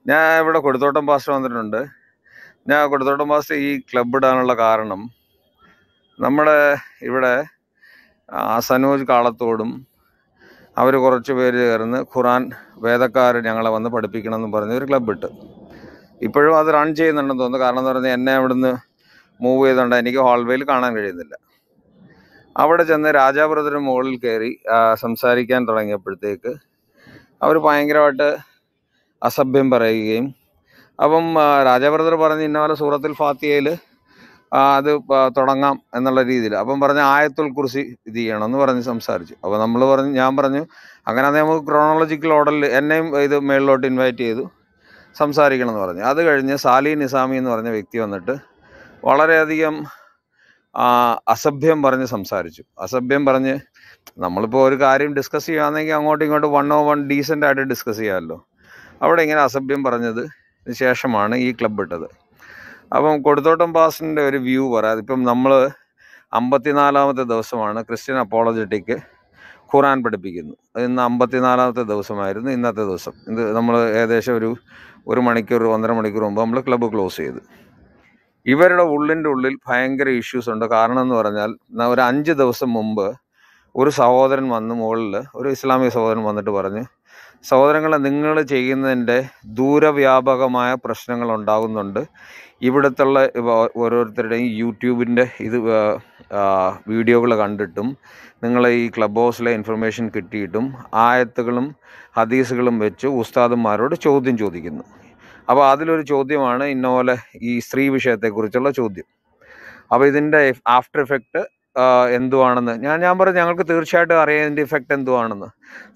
ഞാൻ ഇവിടെ കൊടുത്തോട്ടം പാസ്റ്റർ വന്നിട്ടുണ്ട് ഞാൻ കൊടുത്തോട്ടം പാസ്റ്റർ ഈ ക്ലബ് ഇടാനുള്ള കാരണം നമ്മുടെ ഇവിടെ ആ, സനോജ് കാളത്തോടും അവർ കുറച്ച് പേര് ചേർന്ന് ഖുറാൻ വേദക്കാർ ഞങ്ങളെ വന്ന് പഠിപ്പിക്കണം എന്ന് പറഞ്ഞ് ഒരു ക്ലബ് ഇട്ട് ഇപ്പോഴും അത് റൺ ചെയ്യുന്നുണ്ടെന്ന് തോന്നുന്നു കാരണം എന്ന് പറഞ്ഞാൽ എന്നെ അവിടുന്ന് മൂവ് ചെയ്തുകൊണ്ട് എനിക്ക് ഹാൾവേയിൽ കാണാൻ കഴിയുന്നില്ല അവിടെ ചെന്ന് രാജാബ്രദറിന് മുകളിൽ കയറി ആ, സംസാരിക്കാൻ തുടങ്ങിയപ്പോഴത്തേക്ക് അവർ ഭയങ്കരമായിട്ട് അസഭ്യം പറയുകയും അപ്പം ആ, രാജാബ്രദർ പറഞ്ഞ് ഇന്ന പോലെ സൂറത്തിൽ ഫാത്തിയയിൽ അത് പ- തുടങ്ങാം എന്നുള്ള രീതിയിൽ അപ്പം പറഞ്ഞ ആയത്തുൽ കുറിച്ച് ഇത് ചെയ്യണം എന്ന് പറഞ്ഞ് സംസാരിച്ചു അപ്പോൾ നമ്മൾ പറഞ്ഞു ഞാൻ പറഞ്ഞു അങ്ങനെ ആണെങ്കിൽ നമുക്ക് ക്രോണോളജിക്കൽ ഓർഡറിൽ എന്നെയും ഇത് മേളിലോട്ട് ഇൻവൈറ്റ് ചെയ്തു സംസാരിക്കണം എന്ന് പറഞ്ഞു അത് കഴിഞ്ഞ് സാലി നിസാമി എന്ന് പറഞ്ഞ വ്യക്തി വന്നിട്ട് വളരെയധികം ആ, അസഭ്യം പറഞ്ഞ് സംസാരിച്ചു അസഭ്യം പറഞ്ഞ് നമ്മളിപ്പോൾ ഒരു കാര്യം ഡിസ്കസ് ചെയ്യുകയാണെങ്കിൽ അങ്ങോട്ടും ഇങ്ങോട്ടും വൺ ഓ വൺ ഡീസൻ്റ് ആയിട്ട് ഡിസ്കസ് ചെയ്യാമല്ലോ അവിടെ ഇങ്ങനെ അസഭ്യം പറഞ്ഞത് ശേഷമാണ് ഈ ക്ലബ് ഇട്ടത് അപ്പം കൊടുത്തോട്ടം പാസിൻ്റെ ഒരു വ്യൂ പറയാം ഇപ്പം നമ്മൾ അമ്പത്തിനാലാമത്തെ ദിവസമാണ് ക്രിസ്ത്യൻ അപ്പോളജറ്റിക്ക് ഖുറാൻ പഠിപ്പിക്കുന്നു ഇന്ന് അമ്പത്തിനാലാമത്തെ ദിവസമായിരുന്നു ഇന്നത്തെ ദിവസം ഇത് നമ്മൾ ഏകദേശം ഒരു ഒരു മണിക്കൂർ ഒന്നര മണിക്കൂർ മുമ്പ് നമ്മൾ ക്ലബ്ബ് ക്ലോസ് ചെയ്തു ഇവരുടെ ഉള്ളിൻ്റെ ഉള്ളിൽ ഭയങ്കര ഇഷ്യൂസ് ഉണ്ട് കാരണം എന്ന് പറഞ്ഞാൽ ന- ഒരു അഞ്ച് ദിവസം മുമ്പ് ഒരു സഹോദരൻ വന്ന് മുകളിൽ ഒരു ഇസ്ലാമിക സഹോദരൻ വന്നിട്ട് പറഞ്ഞ് സഹോദരങ്ങളെ നിങ്ങൾ ചെയ്യുന്നതിൻ്റെ ദൂരവ്യാപകമായ പ്രശ്നങ്ങൾ ഉണ്ടാകുന്നുണ്ട് ഇവിടുത്തുള്ള ഇവ- ഓരോരുത്തരുടെയും യൂട്യൂബിൻ്റെ ഇത് വീഡിയോകൾ കണ്ടിട്ടും നിങ്ങൾ ഈ ക്ലബ് ഹൗസിലെ ഇൻഫർമേഷൻ കിട്ടിയിട്ടും ആയത്തുകളും ഹദീസുകളും വെച്ച് ഉസ്താദന്മാരോട് ചോദ്യം ചോദിക്കുന്നു അപ്പോൾ അതിലൊരു ചോദ്യമാണ് ഇന്ന പോലെ ഈ സ്ത്രീ വിഷയത്തെക്കുറിച്ചുള്ള ചോദ്യം അപ്പോൾ ഇതിൻ്റെ ആഫ്റ്റർ എഫക്റ്റ് എന്തുവാണെന്ന് ഞാൻ ഞാൻ പറഞ്ഞു ഞങ്ങൾക്ക് തീർച്ചയായിട്ടും അറിയാം ഇതിൻ്റെ ഇഫക്റ്റ് എന്തുവാണെന്ന്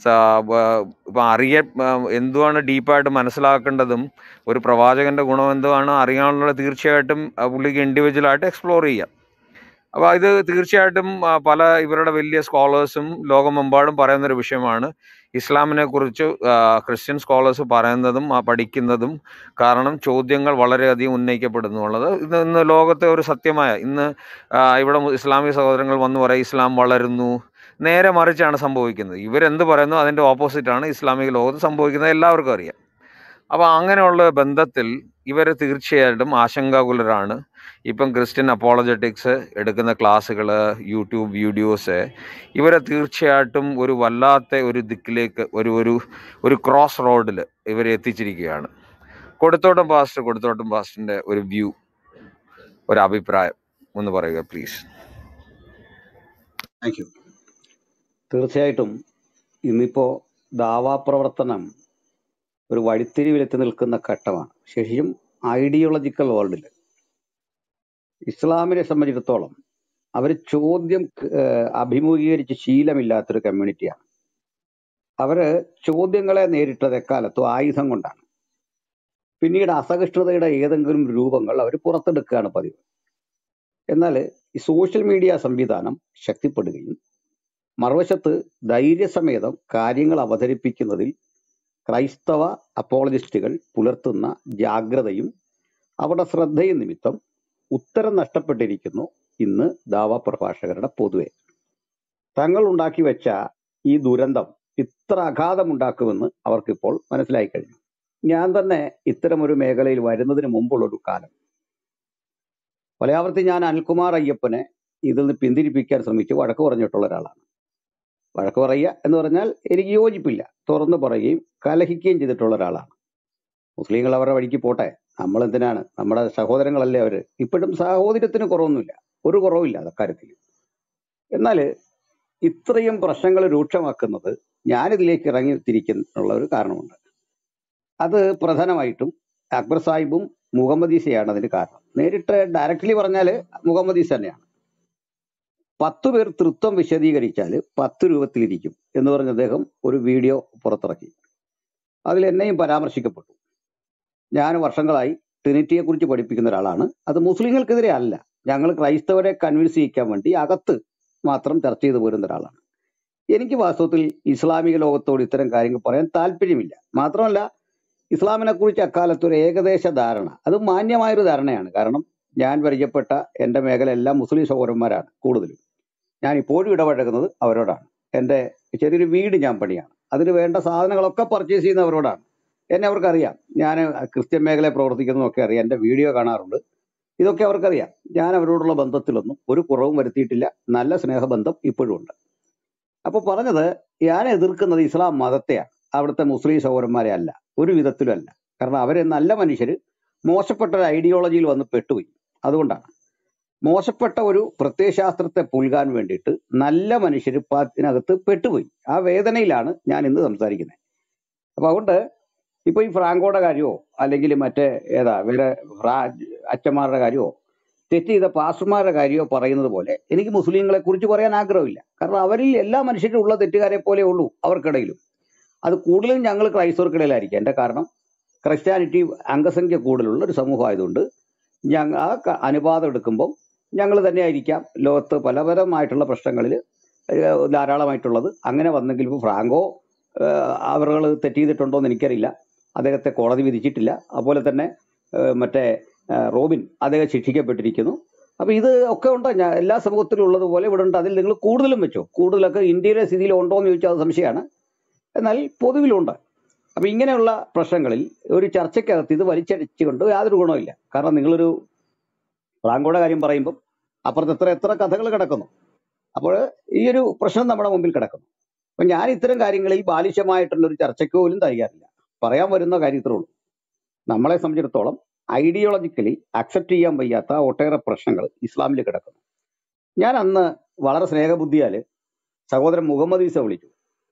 ഇപ്പം അറിയ ആ, എന്തുവാണ് ഡീപ്പായിട്ട് മനസ്സിലാക്കേണ്ടതും ഒരു പ്രവാചകന്റെ ഗുണം എന്തുവാണ് അറിയാനുള്ള തീർച്ചയായിട്ടും ആ, പുള്ളിക്ക് ഇൻഡിവിജ്വലായിട്ട് എക്സ്പ്ലോർ ചെയ്യാം അപ്പോൾ ഇത് തീർച്ചയായിട്ടും ആ, പല ഇവരുടെ വലിയ സ്കോളേഴ്സും ലോകമെമ്പാടും പറയുന്നൊരു വിഷയമാണ് ഇസ്ലാമിനെ കുറിച്ച് ആ, ക്രിസ്ത്യൻ സ്കോളേഴ്സ് പറയുന്നതും ആ, പഠിക്കുന്നതും കാരണം ചോദ്യങ്ങൾ വളരെയധികം ഉന്നയിക്കപ്പെടുന്നു ഉള്ളത് ഇന്ന് ഇന്ന് ലോകത്തെ ഒരു സത്യമായ ഇന്ന് ആ, ഇവിടെ മു- ഇസ്ലാമിക സഹോദരങ്ങൾ വന്ന് പറയും ഇസ്ലാം വളരുന്നു നേരെ മറിച്ചാണ് സംഭവിക്കുന്നത് ഇവരെന്ത് പറയുന്നു അതിൻ്റെ ഓപ്പോസിറ്റാണ് ഇസ്ലാമിക ലോകത്ത് സംഭവിക്കുന്നത് എല്ലാവർക്കും അറിയാം അപ്പോൾ അങ്ങനെയുള്ള ബന്ധത്തിൽ ഇവർ തീർച്ചയായിട്ടും ആശങ്കാകുലരാണ് ഇപ്പം ക്രിസ്ത്യൻ അപ്പോളജറ്റിക്സ് എടുക്കുന്ന ക്ലാസ്സുകൾ യൂട്യൂബ് വീഡിയോസ് ഇവരെ തീർച്ചയായിട്ടും ഒരു വല്ലാത്ത ഒരു ദിക്കിലേക്ക് ഒരു ഒരു ഒരു ക്രോസ് റോഡിൽ ഇവരെ എത്തിച്ചിരിക്കുകയാണ് കൊടുത്തോട്ടം പാസ്റ്റർ കൊടുത്തോട്ടം പാസ്റ്ററിൻ്റെ ഒരു വ്യൂ ഒരു അഭിപ്രായം ഒന്ന് പറയുക പ്ലീസ് താങ്ക് യു തീർച്ചയായിട്ടും ഇന്നിപ്പോ ദാവാപ്രവർത്തനം ഒരു വഴിത്തിരിവിലെത്തി നിൽക്കുന്ന ഘട്ടമാണ് ശരിക്കും ഐഡിയോളജിക്കൽ വേൾഡിൽ ഇസ്ലാമിനെ സംബന്ധിച്ചിടത്തോളം അവർ ചോദ്യം ഏഹ്, അഭിമുഖീകരിച്ച് ശീലമില്ലാത്തൊരു കമ്മ്യൂണിറ്റിയാണ് അവര് ചോദ്യങ്ങളെ നേരിട്ടത് എക്കാലത്തും ആയുധം കൊണ്ടാണ് പിന്നീട് അസഹിഷ്ണുതയുടെ ഏതെങ്കിലും രൂപങ്ങൾ അവർ പുറത്തെടുക്കുകയാണ് പതിവ് എന്നാൽ ഈ സോഷ്യൽ മീഡിയ സംവിധാനം ശക്തിപ്പെടുകയും മറുവശത്ത് ധൈര്യസമേതം കാര്യങ്ങൾ അവതരിപ്പിക്കുന്നതിൽ ക്രൈസ്തവ അപ്പോളജിസ്റ്റുകൾ പുലർത്തുന്ന ജാഗ്രതയും അവരുടെ ശ്രദ്ധയും നിമിത്തം ഉത്തരം നഷ്ടപ്പെട്ടിരിക്കുന്നു ഇന്ന് ദാവ പ്രഭാഷകരുടെ പൊതുവെ തങ്ങൾ ഉണ്ടാക്കി വെച്ച ഈ ദുരന്തം ഇത്ര അഘാതമുണ്ടാക്കുമെന്ന് അവർക്കിപ്പോൾ മനസ്സിലായി കഴിഞ്ഞു ഞാൻ തന്നെ ഇത്തരമൊരു മേഖലയിൽ വരുന്നതിന് മുമ്പുള്ള ഒരു കാലം പലയാവർത്തി ഞാൻ അനിൽകുമാർ അയ്യപ്പനെ ഇതിൽ നിന്ന് പിന്തിരിപ്പിക്കാൻ ശ്രമിച്ച് വഴക്ക് പറഞ്ഞിട്ടുള്ള ഒരാളാണ് വഴക്ക് പറയുക എന്ന് പറഞ്ഞാൽ എനിക്ക് യോജിപ്പില്ല തുറന്നു പറയുകയും കലഹിക്കുകയും ചെയ്തിട്ടുള്ള ഒരാളാണ് മുസ്ലിങ്ങൾ അവരുടെ വഴിക്ക് പോട്ടെ നമ്മൾ എന്തിനാണ് നമ്മുടെ സഹോദരങ്ങളല്ലേ അവര് ഇപ്പോഴും സഹോദര്യത്തിന് കുറവൊന്നുമില്ല ഒരു കുറവില്ല അക്കാര്യത്തിൽ എന്നാൽ ഇത്രയും പ്രശ്നങ്ങൾ രൂക്ഷമാക്കുന്നത് ഞാനിതിലേക്ക് ഇറങ്ങി തിരിക്കുന്നുള്ള ഒരു കാരണമുണ്ട് അത് പ്രധാനമായിട്ടും അക്ബർ സാഹിബും മുഹമ്മദീസയാണ് അതിന് കാരണം നേരിട്ട് ഡയറക്റ്റ്ലി പറഞ്ഞാൽ മുഹമ്മദീസ് തന്നെയാണ് പത്ത് പേർ തൃത്വം വിശദീകരിച്ചാൽ പത്ത് രൂപത്തിലിരിക്കും എന്ന് പറഞ്ഞ അദ്ദേഹം ഒരു വീഡിയോ പുറത്തിറക്കി അതിൽ എന്നെയും പരാമർശിക്കപ്പെട്ടു ഞാൻ വർഷങ്ങളായി ട്രിനിറ്റിയെ കുറിച്ച് പഠിപ്പിക്കുന്ന ഒരാളാണ് അത് മുസ്ലിങ്ങൾക്കെതിരെ അല്ല ഞങ്ങൾ ക്രൈസ്തവരെ കൺവിൻസ് ചെയ്യിക്കാൻ വേണ്ടി അകത്ത് മാത്രം ചർച്ച ചെയ്തു പോരുന്ന ഒരാളാണ് എനിക്ക് വാസ്തവത്തിൽ ഇസ്ലാമിക ലോകത്തോട് ഇത്തരം കാര്യങ്ങൾ പറയാൻ താല്പര്യമില്ല മാത്രമല്ല ഇസ്ലാമിനെ കുറിച്ച് അക്കാലത്ത് ഒരു ഏകദേശ ധാരണ അത് മാന്യമായൊരു ധാരണയാണ് കാരണം ഞാൻ പരിചയപ്പെട്ട എൻ്റെ മേഖല എല്ലാം മുസ്ലിം സഹോദരന്മാരാണ് കൂടുതലും ഞാൻ ഇപ്പോഴും ഇടപഴകുന്നത് അവരോടാണ് എൻ്റെ ചെറിയൊരു വീട് ഞാൻ പണിയാണ് അതിന് വേണ്ട സാധനങ്ങളൊക്കെ പർച്ചേസ് ചെയ്യുന്ന അവരോടാണ് എന്നെ അവർക്കറിയാം ഞാൻ ക്രിസ്ത്യൻ മേഖലയിൽ പ്രവർത്തിക്കുന്നതൊക്കെ അറിയാം എൻ്റെ വീഡിയോ കാണാറുണ്ട് ഇതൊക്കെ അവർക്കറിയാം ഞാൻ അവരോടുള്ള ബന്ധത്തിലൊന്നും ഒരു കുറവും വരുത്തിയിട്ടില്ല നല്ല സ്നേഹബന്ധം ഇപ്പോഴും ഉണ്ട് അപ്പൊ പറഞ്ഞത് ഞാൻ എതിർക്കുന്നത് ഇസ്ലാം മതത്തെയാണ് അവിടുത്തെ മുസ്ലിം സഹോദരന്മാരെ അല്ല ഒരു വിധത്തിലും അല്ല കാരണം അവരെ നല്ല മനുഷ്യർ മോശപ്പെട്ട ഒരു ഐഡിയോളജിയിൽ വന്ന് പെട്ടുപോയി അതുകൊണ്ടാണ് മോശപ്പെട്ട ഒരു പ്രത്യയശാസ്ത്രത്തെ പുൽകാൻ വേണ്ടിയിട്ട് നല്ല മനുഷ്യർ അതിനകത്ത് പെട്ടുപോയി ആ വേദനയിലാണ് ഞാൻ ഇന്ന് സംസാരിക്കുന്നത് അപ്പൊ അതുകൊണ്ട് ഇപ്പൊ ഈ ഫ്രാങ്കോയുടെ കാര്യമോ അല്ലെങ്കിൽ മറ്റേ ഏതാ വേറെ ഫ്രാ അച്ഛന്മാരുടെ കാര്യമോ തെറ്റ് ചെയ്ത പാസ്റ്റർമാരുടെ കാര്യമോ പറയുന്നത് പോലെ എനിക്ക് മുസ്ലിങ്ങളെ കുറിച്ച് പറയാൻ ആഗ്രഹമില്ല കാരണം അവരിൽ എല്ലാ മനുഷ്യരും ഉള്ള തെറ്റുകാരെ പോലെ ഉള്ളൂ അവർക്കിടയിലും അത് കൂടുതലും ഞങ്ങൾ ക്രൈസ്തവർക്കിടയിലായിരിക്കും എൻ്റെ കാരണം ക്രിസ്ത്യാനിറ്റി അംഗസംഖ്യ കൂടുതലുള്ള ഒരു സമൂഹമായതുകൊണ്ട് ഞങ്ങൾ ആ ക- അനുപാതം എടുക്കുമ്പോൾ ഞങ്ങൾ തന്നെ ആയിരിക്കാം ലോകത്ത് പലപരമായിട്ടുള്ള പ്രശ്നങ്ങളിൽ ധാരാളമായിട്ടുള്ളത് അങ്ങനെ വന്നെങ്കിൽ ഇപ്പോൾ ഫ്രാങ്കോ അവർ തെറ്റ് ചെയ്തിട്ടുണ്ടോ എന്ന് എനിക്കറിയില്ല അദ്ദേഹത്തെ കോടതി വിധിച്ചിട്ടില്ല അതുപോലെ തന്നെ ഏഹ് മറ്റേ ഏഹ് റോബിൻ അദ്ദേഹം ശിക്ഷിക്കപ്പെട്ടിരിക്കുന്നു അപ്പൊ ഇത് ഒക്കെ ഉണ്ട് ഞാൻ എല്ലാ സമൂഹത്തിലും ഉള്ളതുപോലെ ഇവിടെ ഉണ്ട് അതിൽ നിങ്ങൾ കൂടുതലും വെച്ചോ കൂടുതലൊക്കെ ഇന്ത്യയിലെ സ്ഥിതിയിൽ ഉണ്ടോ എന്ന് ചോദിച്ചാൽ അത് സംശയമാണ് എന്നാൽ പൊതുവിലുണ്ട് അപ്പൊ ഇങ്ങനെയുള്ള പ്രശ്നങ്ങളിൽ ഒരു ചർച്ചയ്ക്കകത്ത് ഇത് വലിച്ചടിച്ചുകൊണ്ട് യാതൊരു ഗുണമില്ല കാരണം നിങ്ങളൊരു ഫ്രാങ്കോയുടെ കാര്യം പറയുമ്പോൾ അപ്പുറത്ത് എത്ര എത്ര കഥകൾ കിടക്കുന്നു അപ്പോൾ ഈ ഒരു പ്രശ്നം നമ്മുടെ മുമ്പിൽ കിടക്കുന്നു അപ്പൊ ഞാൻ ഇത്തരം കാര്യങ്ങളിൽ ബാലിശമായിട്ടുള്ള ഒരു ചർച്ചയ്ക്ക് പോലും തയ്യാറില്ല പറയാൻ വരുന്ന കാര്യം ഇത്രേ ഉള്ളൂ നമ്മളെ സംബന്ധിച്ചിടത്തോളം ഐഡിയോളജിക്കലി അക്സെപ്റ്റ് ചെയ്യാൻ വയ്യാത്ത ഒട്ടേറെ പ്രശ്നങ്ങൾ ഇസ്ലാമിൽ കിടക്കുന്നു ഞാൻ അന്ന് വളരെ സ്നേഹബുദ്ധിയാല് സഹോദരൻ മുഹമ്മദ് ഈസ വിളിച്ചു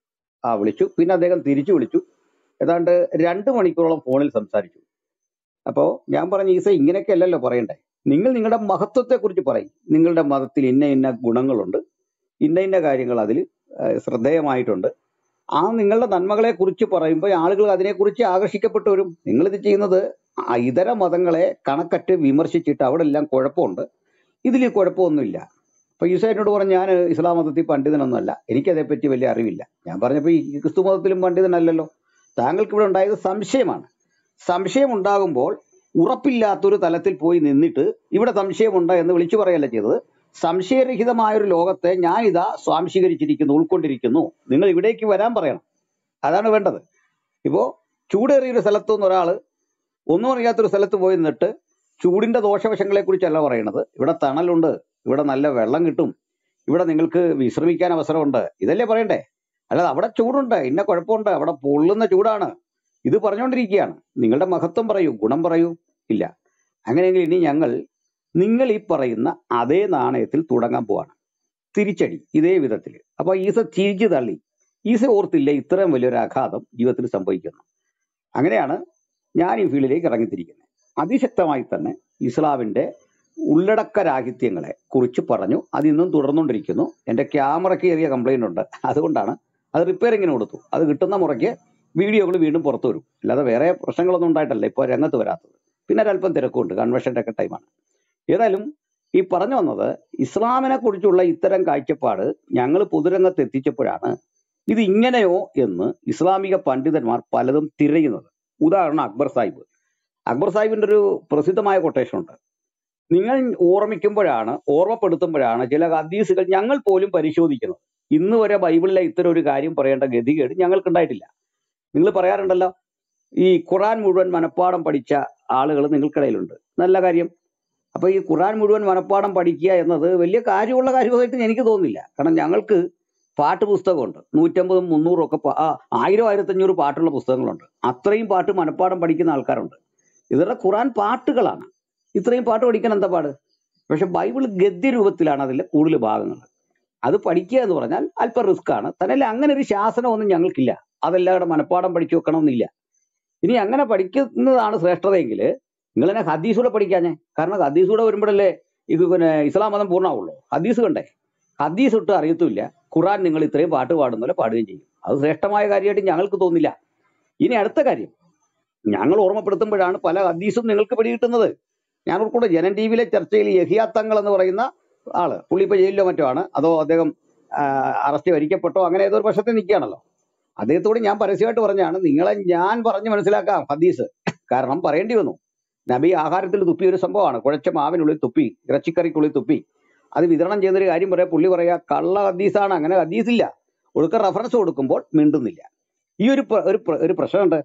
ആ വിളിച്ചു പിന്നെ അദ്ദേഹം തിരിച്ചു വിളിച്ചു ഏതാണ്ട് രണ്ട് മണിക്കൂറോളം ഫോണിൽ സംസാരിച്ചു അപ്പോ ഞാൻ പറഞ്ഞു ഈസ ഇങ്ങനെയൊക്കെ അല്ലല്ലോ പറയണ്ടേ നിങ്ങൾ നിങ്ങളുടെ മഹത്വത്തെ കുറിച്ച് പറയും നിങ്ങളുടെ മതത്തിൽ ഇന്ന ഇന്ന ഗുണങ്ങളുണ്ട് ഇന്ന ഇന്ന കാര്യങ്ങൾ അതിൽ ശ്രദ്ധേയമായിട്ടുണ്ട് ആ നിങ്ങളുടെ നന്മകളെ കുറിച്ച് പറയുമ്പോൾ ആളുകൾ അതിനെക്കുറിച്ച് ആകർഷിക്കപ്പെട്ടു വരും നിങ്ങൾ ഇത് ചെയ്യുന്നത് ആ ഇതര മതങ്ങളെ കണക്കറ്റ് വിമർശിച്ചിട്ട് അവിടെ എല്ലാം കുഴപ്പമുണ്ട് ഇതിൽ കുഴപ്പമൊന്നുമില്ല അപ്പൊ ഈസ എന്നോട് പറഞ്ഞു ഞാൻ ഇസ്ലാം മതത്തിൽ പണ്ഡിതനൊന്നുമല്ല എനിക്കതേപ്പറ്റി വലിയ അറിവില്ല ഞാൻ പറഞ്ഞപ്പോൾ ഈ ക്രിസ്തു മതത്തിലും പണ്ഡിതനല്ലല്ലോ താങ്കൾക്ക് ഇവിടെ ഉണ്ടായത് സംശയമാണ് സംശയം ഉണ്ടാകുമ്പോൾ ഉറപ്പില്ലാത്തൊരു തലത്തിൽ പോയി നിന്നിട്ട് ഇവിടെ സംശയമുണ്ട് എന്ന് വിളിച്ചു പറയല്ല ചെയ്തത് സംശയരഹിതമായ ഒരു ലോകത്തെ ഞാൻ ഇതാ സ്വാംശീകരിച്ചിരിക്കുന്നു ഉൾക്കൊണ്ടിരിക്കുന്നു നിങ്ങൾ ഇവിടേക്ക് വരാൻ പറയണം അതാണ് വേണ്ടത് ഇപ്പോ ചൂടേറിയ ഒരു സ്ഥലത്തു നിന്ന് ഒരാള് ഒന്നും അറിയാത്തൊരു സ്ഥലത്ത് പോയി നിന്നിട്ട് ചൂടിന്റെ ദോഷവശങ്ങളെ കുറിച്ചല്ല പറയണത് ഇവിടെ തണലുണ്ട് ഇവിടെ നല്ല വെള്ളം കിട്ടും ഇവിടെ നിങ്ങൾക്ക് വിശ്രമിക്കാൻ അവസരമുണ്ട് ഇതല്ലേ പറയണ്ടേ അല്ലാതെ അവിടെ ചൂടുണ്ട് ഇന്ന കുഴപ്പമുണ്ട് അവിടെ പൊള്ളുന്ന ചൂടാണ് ഇത് പറഞ്ഞുകൊണ്ടിരിക്കുകയാണ് നിങ്ങളുടെ മഹത്വം പറയൂ ഗുണം പറയൂ ഇല്ല അങ്ങനെയെങ്കിൽ ഇനി ഞങ്ങൾ നിങ്ങൾ ഈ പറയുന്ന അതേ നാണയത്തിൽ തുടങ്ങാൻ പോവാണ് തിരിച്ചടി ഇതേ വിധത്തിൽ അപ്പൊ ഈസ ചിരിച്ചു തള്ളി ഈസ ഓർത്തില്ല ഇത്രയും വലിയൊരു ആഘാതം ജീവിതത്തിൽ സംഭവിക്കുന്നു അങ്ങനെയാണ് ഞാൻ ഈ ഫീൽഡിലേക്ക് ഇറങ്ങിത്തിരിക്കുന്നത് അതിശക്തമായി തന്നെ ഇസ്ലാമിന്റെ ഉള്ളടക്ക രാഹിത്യങ്ങളെ കുറിച്ച് പറഞ്ഞു അത് ഇന്നും തുടർന്നുകൊണ്ടിരിക്കുന്നു എന്റെ ക്യാമറയ്ക്ക് ചെറിയ കംപ്ലൈന്റ് ഉണ്ട് അതുകൊണ്ടാണ് അത് റിപ്പയറിങ്ങിന് കൊടുത്തു അത് കിട്ടുന്ന മുറയ്ക്ക് വീഡിയോകൾ വീണ്ടും പുറത്തു വരും അല്ലാതെ വേറെ പ്രശ്നങ്ങളൊന്നും ഉണ്ടായിട്ടല്ല ഇപ്പോൾ രംഗത്ത് വരാത്തത് പിന്നെ ഒരല്പം തിരക്കുണ്ട് കൺവെൻഷൻ്റെ ഒക്കെ ടൈമാണ് ഏതായാലും ഈ പറഞ്ഞു വന്നത് ഇസ്ലാമിനെ കുറിച്ചുള്ള ഇത്തരം കാഴ്ചപ്പാട് ഞങ്ങൾ പൊതുരംഗത്ത് എത്തിച്ചപ്പോഴാണ് ഇത് ഇങ്ങനെയോ എന്ന് ഇസ്ലാമിക പണ്ഡിതന്മാർ പലതും തിരയുന്നത് ഉദാഹരണം അക്ബർ സാഹിബ് അക്ബർ സാഹിബിന്റെ ഒരു പ്രസിദ്ധമായ കൊട്ടേഷൻ ഉണ്ട് നിങ്ങൾ ഓർമ്മിക്കുമ്പോഴാണ് ഓർമ്മപ്പെടുത്തുമ്പോഴാണ് ചില ഹദീസുകൾ ഞങ്ങൾ പോലും പരിശോധിക്കുന്നത് ഇന്ന് വരെ ബൈബിളിലെ ഇത്തരം ഒരു കാര്യം പറയേണ്ട ഗതികേട് ഞങ്ങൾക്ക് ഉണ്ടായിട്ടില്ല നിങ്ങൾ പറയാറുണ്ടല്ലോ ഈ ഖുറാൻ മുഴുവൻ മനഃപ്പാടം പഠിച്ച ആളുകൾ നിങ്ങൾക്കിടയിലുണ്ട് നല്ല കാര്യം അപ്പൊ ഈ ഖുറാൻ മുഴുവൻ മനഃപ്പാടം പഠിക്കുക എന്നത് വലിയ കാര്യമുള്ള കാര്യമായിട്ട് എനിക്ക് തോന്നുന്നില്ല കാരണം ഞങ്ങൾക്ക് പാട്ട് പുസ്തകമുണ്ട് നൂറ്റമ്പതും മുന്നൂറും ഒക്കെ പാ- ആ, ആയിരം ആയിരത്തഞ്ഞൂറ് പാട്ടുള്ള പുസ്തകങ്ങളുണ്ട് അത്രയും പാട്ട് മനഃപ്പാടം പഠിക്കുന്ന ആൾക്കാരുണ്ട് ഇവരുടെ ഖുറാൻ പാട്ടുകളാണ് ഇത്രയും പാട്ട് പഠിക്കാൻ എന്താ പാട് പക്ഷെ ബൈബിൾ ഗദ്യ രൂപത്തിലാണ് അതിലെ കൂടുതൽ ഭാഗങ്ങൾ അത് പഠിക്കുക എന്ന് പറഞ്ഞാൽ അല്പം റിസ്ക് ആണ് തന്നെയല്ല അങ്ങനെ ഒരു ശാസനമൊന്നും ഞങ്ങൾക്കില്ല അതെല്ലാവരുടെ മനഃപ്പാടം പഠിച്ചു വെക്കണമെന്നില്ല ഇനി അങ്ങനെ പഠിക്കുന്നതാണ് ശ്രേഷ്ഠതയെങ്കിൽ നിങ്ങൾ തന്നെ ഹദീസൂടെ പഠിക്കാഞ്ഞേ കാരണം ഹദീസൂടെ വരുമ്പോഴല്ലേ ഇത് പിന്നെ ഇസ്ലാം മതം പൂർണ്ണമാവുള്ളൂ ഹദീസ് കണ്ടേ ഹദീസ് ഒട്ടും അറിയത്തുമില്ല ഖുറാൻ നിങ്ങൾ ഇത്രയും പാട്ട് പാടുന്ന പോലെ പാടുകയും ചെയ്യും അത് ശ്രേഷ്ഠമായ കാര്യമായിട്ട് ഞങ്ങൾക്ക് തോന്നില്ല ഇനി അടുത്ത കാര്യം ഞങ്ങൾ ഓർമ്മപ്പെടുത്തുമ്പോഴാണ് പല ഹദീസും നിങ്ങൾക്ക് പിടികിട്ടുന്നത് ഞാൻ കൂടെ ജനൻ ടി വിയിലെ ചർച്ചയിൽ യഹിയാത്തങ്ങൾ എന്ന് പറയുന്ന ആള് പുള്ളി ഇപ്പൊ ജയിലിലോ മറ്റോ ആണ് അതോ അദ്ദേഹം അറസ്റ്റ് വരിക്കപ്പെട്ടോ അങ്ങനെ ഏതോ ഒരു പക്ഷത്തിൽ നിൽക്കുകയാണല്ലോ അദ്ദേഹത്തോട് ഞാൻ പരസ്യമായിട്ട് പറഞ്ഞാണ് നിങ്ങളെ ഞാൻ പറഞ്ഞ് മനസ്സിലാക്കാം ഹദീസ് കാരണം പറയേണ്ടി വന്നു നബി ആഹാരത്തിൽ തുപ്പിയ ഒരു സംഭവമാണ് കുഴച്ച മാവിനുള്ളിൽ തുപ്പി ഇറച്ചിക്കറിക്കുള്ളിൽ തുപ്പി അത് വിതരണം ചെയ്യുന്നൊരു കാര്യം പറയാ പുള്ളി പറയാ കള്ള ഹദീസാണ് അങ്ങനെ ഹദീസില്ല ഒടുക്ക റെഫറൻസ് കൊടുക്കുമ്പോൾ മിണ്ടുന്നില്ല ഈ ഒരു പ്ര- ഒരു പ്ര- ഒരു പ്രശ്നമുണ്ട്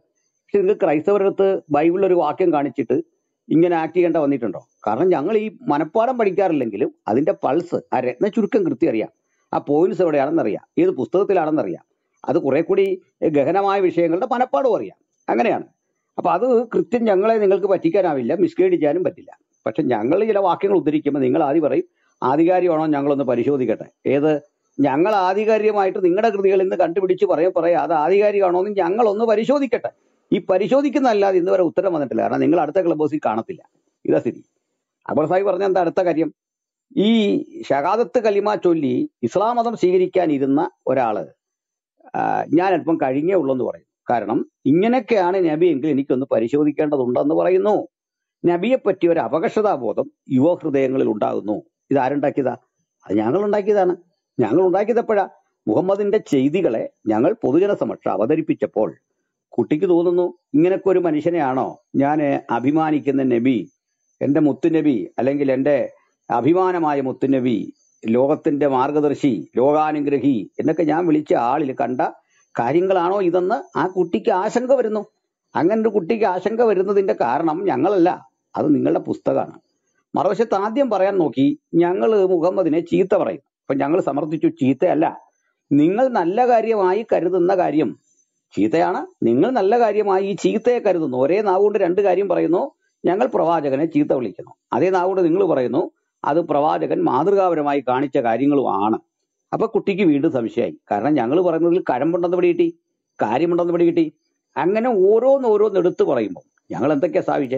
പക്ഷെ നിങ്ങൾ ക്രൈസ്തവരുടെ അടുത്ത് ബൈബിളിൽ ഒരു വാക്യം കാണിച്ചിട്ട് ഇങ്ങനെ ആക്ട് ചെയ്യേണ്ട വന്നിട്ടുണ്ടോ കാരണം ഞങ്ങൾ ഈ മനപ്പാഠം പഠിക്കാറില്ലെങ്കിലും അതിന്റെ പൾസ് ആ രത്ന ചുരുക്കം കൃത്യം അറിയാം ആ പോയിന്റ്സ് എവിടെയാണെന്നറിയാം ഏത് പുസ്തകത്തിലാണെന്നറിയാം അത് കുറെ കൂടി ഗഹനമായ വിഷയങ്ങളുടെ മനപ്പാടും അറിയാം അങ്ങനെയാണ് അപ്പൊ അത് കൃത്യം ഞങ്ങളെ നിങ്ങൾക്ക് പറ്റിക്കാനാവില്ല മിസ്ഗൈഡ് ചെയ്യാനും പറ്റില്ല പക്ഷെ ഞങ്ങൾ ചില വാക്യങ്ങൾ ഉദ്ധരിക്കുമ്പോൾ നിങ്ങൾ ആദ്യം പറയും ആധികാരികമാണോ ഞങ്ങളൊന്ന് പരിശോധിക്കട്ടെ ഏത് ഞങ്ങൾ ആധികാരികമായിട്ട് നിങ്ങളുടെ കൃതികളിൽ നിന്ന് കണ്ടുപിടിച്ച് പറയാൻ പറയാം അത് ആധികാരികമാണോ എന്ന് ഞങ്ങളൊന്ന് പരിശോധിക്കട്ടെ ഈ പരിശോധിക്കുന്നതല്ലാതെ ഇന്ന് വരെ ഉത്തരം വന്നിട്ടില്ല കാരണം നിങ്ങൾ അടുത്ത ക്ലബ് ഹൗസിൽ കാണത്തില്ല ഇതാ സ്ഥിതി അക്ബർ സാഹിബ് പറഞ്ഞ എന്താ അടുത്ത കാര്യം ഈ ഷഹാദത്ത് കലിമ ചൊല്ലി ഇസ്ലാം മതം സ്വീകരിക്കാനിരുന്ന ഒരാള് ആ, ഞാൻ അല്പം കഴിഞ്ഞേ ഉള്ളൂ എന്ന് പറയും കാരണം ഇങ്ങനെയൊക്കെയാണ് നബി എങ്കിൽ എനിക്കൊന്ന് പരിശോധിക്കേണ്ടതുണ്ടെന്ന് പറയുന്നു നബിയെ പറ്റി ഒരു അപകർഷതാബോധം യുവഹൃദയങ്ങളിൽ ഉണ്ടാകുന്നു ഇത് ആരുണ്ടാക്കിയതാ അത് ഞങ്ങൾ ഉണ്ടാക്കിയതാണ് ഞങ്ങൾ ഉണ്ടാക്കിയതെപ്പോഴാ മുഹമ്മദിന്റെ ചെയ്തികളെ ഞങ്ങൾ പൊതുജന സമക്ഷം അവതരിപ്പിച്ചപ്പോൾ കുട്ടിക്ക് തോന്നുന്നു ഇങ്ങനൊക്കെ ഒരു മനുഷ്യനെയാണോ ഞാൻ അഭിമാനിക്കുന്ന നബി എന്റെ മുത്തുനബി അല്ലെങ്കിൽ എന്റെ അഭിമാനമായ മുത്തുനബി ലോകത്തിന്റെ മാർഗദർശി ലോകാനുഗ്രഹി എന്നൊക്കെ ഞാൻ വിളിച്ച ആളിൽ കണ്ട കാര്യങ്ങളാണോ ഇതെന്ന് ആ കുട്ടിക്ക് ആശങ്ക വരുന്നു അങ്ങനെ ഒരു കുട്ടിക്ക് ആശങ്ക വരുന്നതിന്റെ കാരണം ഞങ്ങളല്ല അത് നിങ്ങളുടെ പുസ്തകമാണ് മറുവശത്ത് ആദ്യം പറയാൻ നോക്കി ഞങ്ങൾ മുഹമ്മദിനെ ചീത്ത പറയും അപ്പൊ ഞങ്ങൾ സമർത്ഥിച്ചു ചീത്തയല്ല നിങ്ങൾ നല്ല കാര്യമായി കരുതുന്ന കാര്യം ചീത്തയാണ് നിങ്ങൾ നല്ല കാര്യമായി ഈ ചീത്തയെ കരുതുന്നു ഒരേ നാവുകൊണ്ട് രണ്ട് കാര്യം പറയുന്നു ഞങ്ങൾ പ്രവാചകനെ ചീത്ത വിളിക്കുന്നു അതേ നാവുകൊണ്ട് നിങ്ങൾ പറയുന്നു അത് പ്രവാചകൻ മാതൃകാപരമായി കാണിച്ച കാര്യങ്ങളുമാണ് അപ്പൊ കുട്ടിക്ക് വീണ്ടും സംശയമായി കാരണം ഞങ്ങൾ പറയുന്നതിൽ കഴമ്പുണ്ടെന്ന് പിടി കിട്ടി കാര്യമുണ്ടെന്ന് പിടി കിട്ടി അങ്ങനെ ഓരോന്ന് ഓരോന്ന് എടുത്തു പറയുമ്പോൾ ഞങ്ങൾ എന്തൊക്കെയാ സ്ഥാപിച്ചേ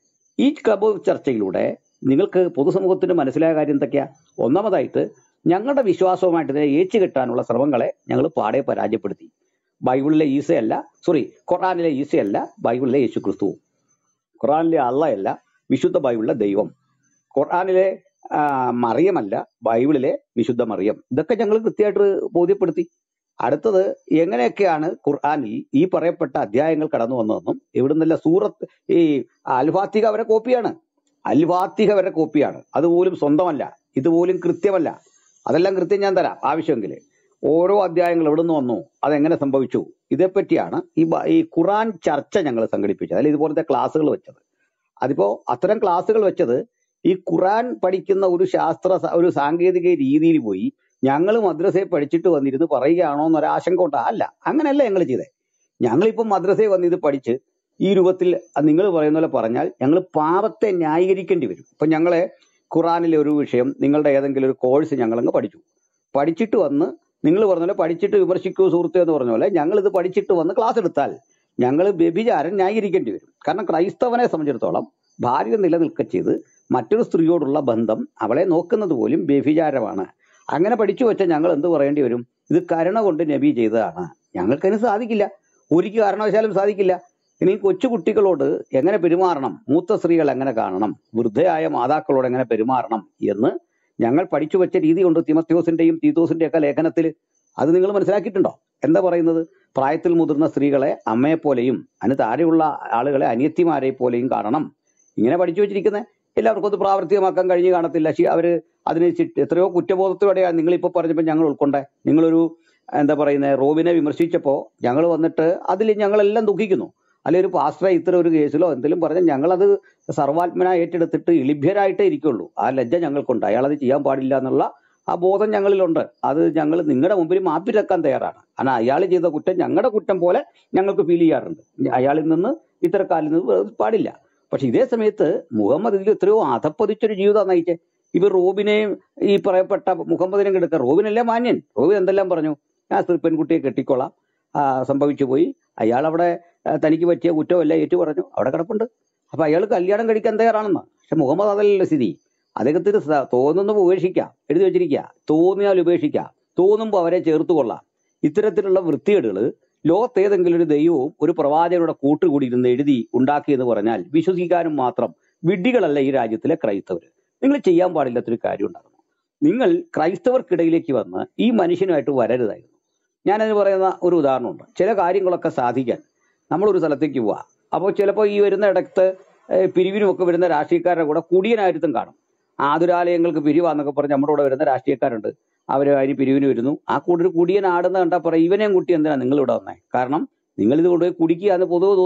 ഈ ക്ലബ് ചർച്ചയിലൂടെ നിങ്ങൾക്ക് പൊതുസമൂഹത്തിന് മനസ്സിലായ കാര്യം എന്തൊക്കെയാ ഒന്നാമതായിട്ട് ഞങ്ങളുടെ വിശ്വാസവുമായിട്ട് ഇതിനെ ഏച്ചു കെട്ടാനുള്ള ശ്രമങ്ങളെ ഞങ്ങൾ പാടെ പരാജയപ്പെടുത്തി ബൈബിളിലെ ഈസയല്ല സോറി ഖുറാനിലെ ഈസയല്ല ബൈബിളിലെ യേശു ക്രിസ്തു ഖുറാനിലെ അള്ളയല്ല വിശുദ്ധ ബൈബിളിലെ ദൈവം ഖുർആാനിലെ ആ, മറിയമല്ല ബൈബിളിലെ വിശുദ്ധ മറിയം ഇതൊക്കെ ഞങ്ങൾ കൃത്യമായിട്ട് ബോധ്യപ്പെടുത്തി അടുത്തത് എങ്ങനെയൊക്കെയാണ് ഖുർആാനിൽ ഈ പറയപ്പെട്ട അധ്യായങ്ങൾ കടന്നു വന്നതെന്നും ഇവിടുന്നല്ല സൂറത്ത് ഈ അൽഫാത്തിക അവരെ കോപ്പിയാണ് അൽഫാത്തിക അവരെ കോപ്പിയാണ് അതുപോലും സ്വന്തമല്ല ഇതുപോലും കൃത്യമല്ല അതെല്ലാം കൃത്യം ഞാൻ തരാം ആവശ്യമെങ്കിൽ ഓരോ അധ്യായങ്ങൾ എവിടെ നിന്ന് വന്നു അതെങ്ങനെ സംഭവിച്ചു ഇതേപ്പറ്റിയാണ് ഈ ബ- ഈ ഖുറാൻ ചർച്ച ഞങ്ങൾ സംഘടിപ്പിച്ചത് അല്ലെങ്കിൽ ഇതുപോലത്തെ ക്ലാസ്സുകൾ വെച്ചത് അതിപ്പോ അത്തരം ക്ലാസ്സുകൾ വെച്ചത് ഈ ഖുറാൻ പഠിക്കുന്ന ഒരു ശാസ്ത്ര സ- ഒരു സാങ്കേതിക രീതിയിൽ പോയി ഞങ്ങൾ മദ്രസയിൽ പഠിച്ചിട്ട് വന്നിരുന്ന് പറയുകയാണോ എന്നൊരു ആശങ്ക കൊണ്ടാ അല്ല അങ്ങനെയല്ല ഞങ്ങൾ ചെയ്തേ ഞങ്ങളിപ്പം മദ്രസയിൽ വന്ന് ഇത് പഠിച്ച് ഈ രൂപത്തിൽ നിങ്ങൾ പറയുന്ന പോലെ പറഞ്ഞാൽ ഞങ്ങൾ പാപത്തെ ന്യായീകരിക്കേണ്ടി വരും ഇപ്പൊ ഞങ്ങളെ ഖുറാനിലെ ഒരു വിഷയം നിങ്ങളുടെ ഏതെങ്കിലും ഒരു കോഴ്സ് ഞങ്ങളങ്ങ് പഠിച്ചു പഠിച്ചിട്ട് വന്ന് നിങ്ങൾ പറഞ്ഞ പോലെ പഠിച്ചിട്ട് വിമർശിക്കൂ സുഹൃത്തെ എന്ന് പറഞ്ഞ പോലെ ഞങ്ങൾ ഇത് പഠിച്ചിട്ട് വന്ന് ക്ലാസ് എടുത്താൽ ഞങ്ങൾ വ്യഭിചാരം ന്യായീകരിക്കേണ്ടി വരും കാരണം ക്രൈസ്തവനെ സംബന്ധിച്ചിടത്തോളം ഭാര്യ നിലനിൽക്ക ചെയ്ത് മറ്റൊരു സ്ത്രീയോടുള്ള ബന്ധം അവളെ നോക്കുന്നത് പോലും വ്യഭിചാരമാണ് അങ്ങനെ പഠിച്ചു വെച്ച ഞങ്ങൾ എന്ത് പറയേണ്ടി വരും ഇത് കരുണ കൊണ്ട് നബി ചെയ്തതാണ് ഞങ്ങൾക്കതിന് സാധിക്കില്ല ഒരു കാരണവശാലും സാധിക്കില്ല ഇനി കൊച്ചു കുട്ടികളോട് എങ്ങനെ പെരുമാറണം മൂത്ത സ്ത്രീകൾ എങ്ങനെ കാണണം വൃദ്ധയായ മാതാക്കളോട് എങ്ങനെ പെരുമാറണം എന്ന് ഞങ്ങൾ പഠിച്ചു വെച്ച രീതി കൊണ്ട് തിമത്യോസിന്റെയും തീത്തോസിന്റെയും ഒക്കെ ലേഖനത്തിൽ അത് നിങ്ങൾ മനസ്സിലാക്കിയിട്ടുണ്ടോ എന്താ പറയുന്നത് പ്രായത്തിൽ മുതിർന്ന സ്ത്രീകളെ അമ്മയെ പോലെയും അതിന് താഴെയുള്ള ആളുകളെ അനിയത്തിമാരെ പോലെയും കാണണം ഇങ്ങനെ പഠിച്ചു വെച്ചിരിക്കുന്നത് എല്ലാവർക്കും അത് പ്രാവർത്തികമാക്കാൻ കഴിഞ്ഞു കാണത്തില്ല ശി- അവര് അതിന് ചി- എത്രയോ കുറ്റബോധത്തോടെയാണ് നിങ്ങൾ ഇപ്പൊ പറഞ്ഞപ്പോൾ ഞങ്ങൾ ഉൾക്കൊണ്ടേ നിങ്ങളൊരു എന്താ പറയുന്നത് റോബിനെ വിമർശിച്ചപ്പോ ഞങ്ങൾ വന്നിട്ട് അതിൽ ഞങ്ങളെല്ലാം ദുഃഖിക്കുന്നു അല്ലെ ഒരു പാസ്റ്ററെ ഇത്തരം ഒരു കേസിലോ എന്തെങ്കിലും പറഞ്ഞാൽ ഞങ്ങളത് സർവാത്മന ഏറ്റെടുത്തിട്ട് ഇളിഭ്യരായിട്ടേ ഇരിക്കുള്ളൂ ആ ലജ്ജ ഞങ്ങൾക്കുണ്ട് അയാൾ അത് ചെയ്യാൻ പാടില്ല എന്നുള്ള ആ ബോധം ഞങ്ങളിലുണ്ട് അത് ഞങ്ങൾ നിങ്ങളുടെ മുമ്പിൽ മാപ്പിരക്കാൻ തയ്യാറാണ് കാരണം അയാൾ ചെയ്ത കുറ്റം ഞങ്ങളുടെ കുറ്റം പോലെ ഞങ്ങൾക്ക് ഫീൽ ചെയ്യാറുണ്ട് അയാളിൽ നിന്ന് ഇത്തരക്കാരിൽ നിന്ന് വേ- പാടില്ല പക്ഷെ ഇതേ സമയത്ത് മുഹമ്മദ് ഇതിൽ എത്രയോ അധപ്പതിച്ചൊരു ജീവിതം നയിച്ചേ ഇവർ റോബിനെയും ഈ പറയപ്പെട്ട മുഹമ്മദിനെയും കെടുക്ക റോബിനല്ലേ മാന്യൻ റോബിൻ എന്തെല്ലാം പറഞ്ഞു ഞാൻ സ്ത്രീ പെൺകുട്ടിയെ കെട്ടിക്കോളാം ആ, സംഭവിച്ചു പോയി അയാൾ അവിടെ ആ, തനിക്ക് പറ്റിയ കുറ്റമല്ല ഏറ്റു പറഞ്ഞു അവിടെ കിടപ്പുണ്ട് അപ്പൊ അയാൾ കല്യാണം കഴിക്കാൻ തയ്യാറാണെന്ന് പക്ഷെ മുഹമ്മദ് അതല്ലല്ലോ സ്ഥിതി അദ്ദേഹത്തിന് സ- തോന്നുമ്പോൾ ഉപേക്ഷിക്കാം എഴുതി വെച്ചിരിക്കുക തോന്നിയാൽ ഉപേക്ഷിക്കാം തോന്നുമ്പോൾ അവരെ ചേർത്ത് കൊള്ളാം ഇത്തരത്തിലുള്ള വൃത്തികേടുകൾ ലോകത്ത് ഏതെങ്കിലും ഒരു ദൈവവും ഒരു പ്രവാചകരുടെ കൂട്ടുകൂടി ഇരുന്ന് എഴുതി ഉണ്ടാക്കി എന്ന് പറഞ്ഞാൽ വിശ്വസിക്കാനും മാത്രം വിഡ്ഢികളല്ല ഈ രാജ്യത്തിലെ ക്രൈസ്തവർ നിങ്ങൾ ചെയ്യാൻ പാടില്ലാത്തൊരു കാര്യം ഉണ്ടാകുന്നു നിങ്ങൾ ക്രൈസ്തവർക്കിടയിലേക്ക് വന്ന് ഈ മനുഷ്യനുമായിട്ട് വരരുതായിരുന്നു ഞാനതിന് പറയുന്ന ഒരു ഉദാഹരണമുണ്ട് ചില കാര്യങ്ങളൊക്കെ സാധിക്കാൻ നമ്മളൊരു സ്ഥലത്തേക്ക് പോവാ അപ്പോൾ ചിലപ്പോൾ ഈ വരുന്ന ഇടത്ത് ഏഹ് പിരിവിനുമൊക്കെ വരുന്ന രാഷ്ട്രീയക്കാരുടെ കൂടെ കുടിയനായിരുത്തും കാണും ആതുരാലയങ്ങൾക്ക് പിരിവാന്നൊക്കെ പറഞ്ഞ് നമ്മുടെ കൂടെ വരുന്ന രാഷ്ട്രീയക്കാരുണ്ട് അവർ അതിന് പിരിവിന് വരുന്നു ആ കൂടെ കുടിയൻ ആടുന്ന കണ്ടാൽ പറയും ഇവനെയും കുട്ടി എന്തിനാ നിങ്ങൾ ഇവിടെ വന്നേ കാരണം നിങ്ങൾ ഇത് കൊണ്ടുപോയി കുടിക്കുക എന്ന് പൊതുവെ തോന്നും